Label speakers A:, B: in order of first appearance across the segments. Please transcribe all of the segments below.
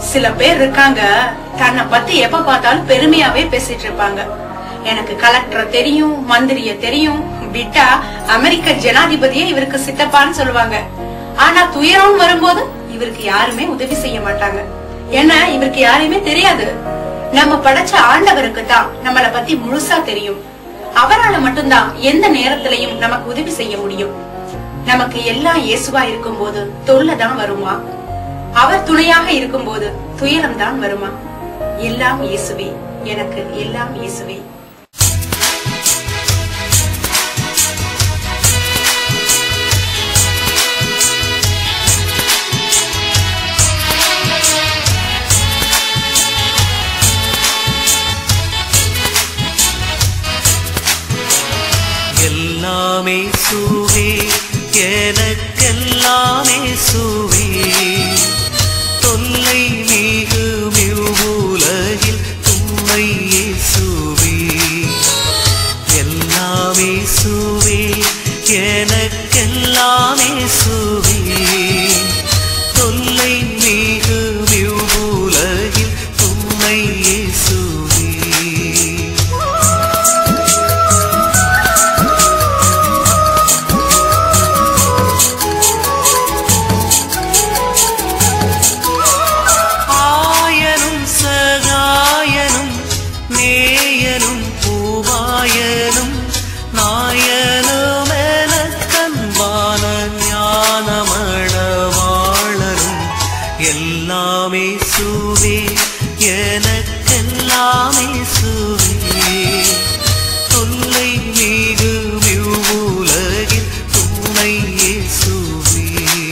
A: சில பேர் இருக்காங்க தன்னை பத்தி எப்ப பார்த்தாலும் பெருமையாவே பேசிட்டு இருப்பாங்க எனக்கு கலெக்டர் தெரியும் மந்திரிய தெரியும் விட்டா அமெரிக்க ஜனாதிபதியே இவருக்கு சித்தப்பான்னு சொல்லுவாங்க ஆனா துயரம் வரும்போது இவருக்கு யாருமே உதவி செய்ய மாட்டாங்க ஏன்னா இவருக்கு யாரையுமே தெரியாது நம்ம படைச்ச ஆண்டவருக்கு தான் நம்மள பத்தி முழுசா தெரியும் அவரால மட்டும்தான் எந்த நேரத்திலையும் நமக்கு உதவி செய்ய முடியும் நமக்கு எல்லாம் இயேசுவா இருக்கும்போது தொல்லை தான் வருமா அவர் துணையாக இருக்கும்போது துயரம் தான் வருமா எல்லாம் இயேசுவே எனக்கு எல்லாம் இயேசுவே
B: எல்லாமே சுவே எனக்கெல்லாமே சுவே தொல்லை மிகும் இவ்வுலகில் துணை இயேசுவே எல்லாமே சுவே எனக்கெல்லாமே சுவே தொல்லை மிகும் இவ்வுலகில் துணை இயேசுவே ஆயனும் சகாயனும் நேயனும் பூவாயனும் நாயனும் எனக்கன்பான ஞானமணவாளரும் எல்லாமே சுவே எனக்கெல்லாமே சுவே தொல்லை மிகு உலகில் துணை இயேசுவே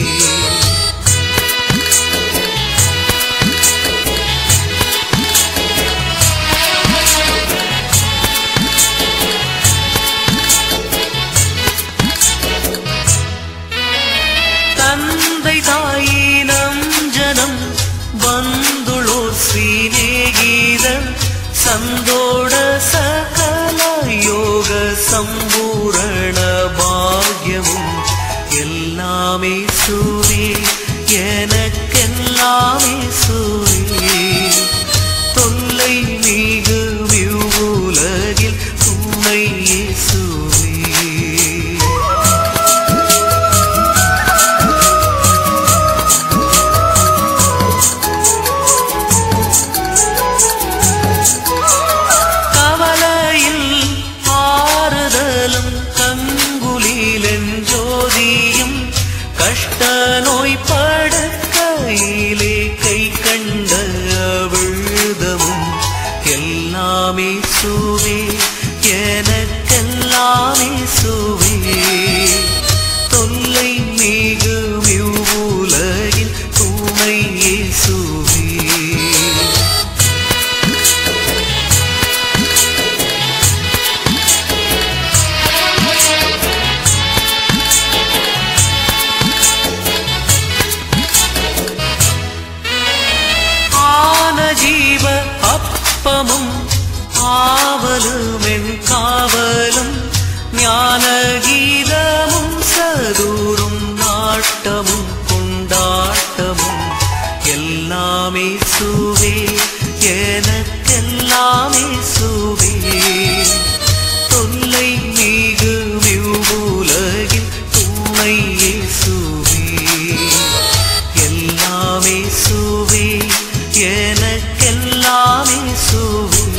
B: தந்தை தாயினம் ஜனம் வந்துளோர் ஸ்ரீநேகீதம் சந்தோட சகல யோக சம்பூரண பாக்யமும் எல்லாமே சூரி எனக்கெல்லாமே சூரி தொல்லை மிகு உலகில் உண்மை இயேசுவே கவலையில் ஆறுதலும் கங்குலிலென் ஜோதியும் கஷ்ட நோய் படுக்கையிலே கை கண்ட விழுதமும் எல்லாமே சுவே எனக்கெல்லாமே சுவே தொல்லை மிகு உலகில் துணை இயேசுவே ஆன ஜீவ அப்பமும் ஆவலுமென் காவலும் ஞான கீதமும் சதூரும் நாட்டமும் கொண்டாட்டமும் எல்லாமே சுவே எனக்கெல்லாமே சுவே தொல்லை மிகு உலகில் துணை இயேசுவே எல்லாமே சுவே எனக்கெல்லாமே சுவே